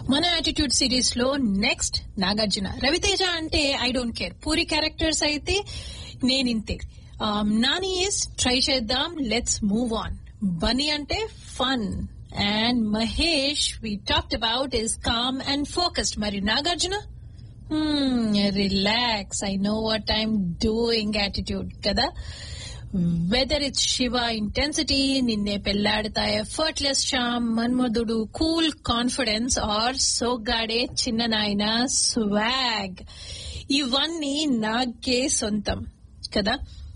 మన attitude series లో next Nagarjuna Raviteja అంటే I don't care Puri characters అయితే నేనింతే నాని ఇస్ ట్రై చేద్దాం లెట్స్ మూవ్ ఆన్ బనీ అంటే fun and Mahesh we talked about is calm and focused మరి Nagarjuna relax I know what I'm doing attitude కదా whether it's Shiva intensity Ninne Pelladata effortless charm Manmadhudu cool confidence or Soggade Chinna Nayana swag ఇవన్నీ నాకే సొంతం కదా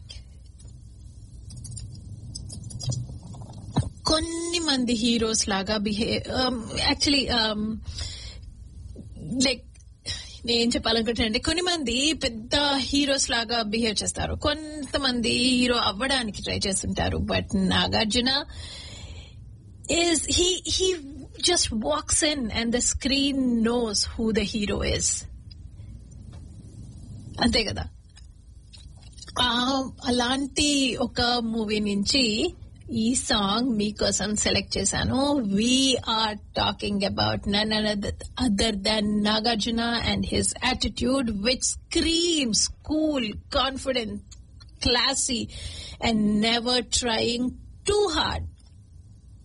కొన్ని మంది హీరోస్ లాగా బిహేవ్ యాక్చువల్లీ లైక్ నేను చెప్పాలనుకుంటున్నానంటే కొన్ని మంది పెద్ద హీరోస్ లాగా బిహేవ్ చేస్తారు కొంతమంది హీరో అవ్వడానికి ట్రై చేస్తుంటారు but Nagarjuna is he he just walks in and the screen knows who the hero is అంతే కదా అలాంటి ఒక మూవీ నుంచి ఈ సాంగ్ మీకోసం సెలెక్ట్ చేశాను we're talking about none other than Nagarjuna and his attitude which screams cool confident classy and never trying too hard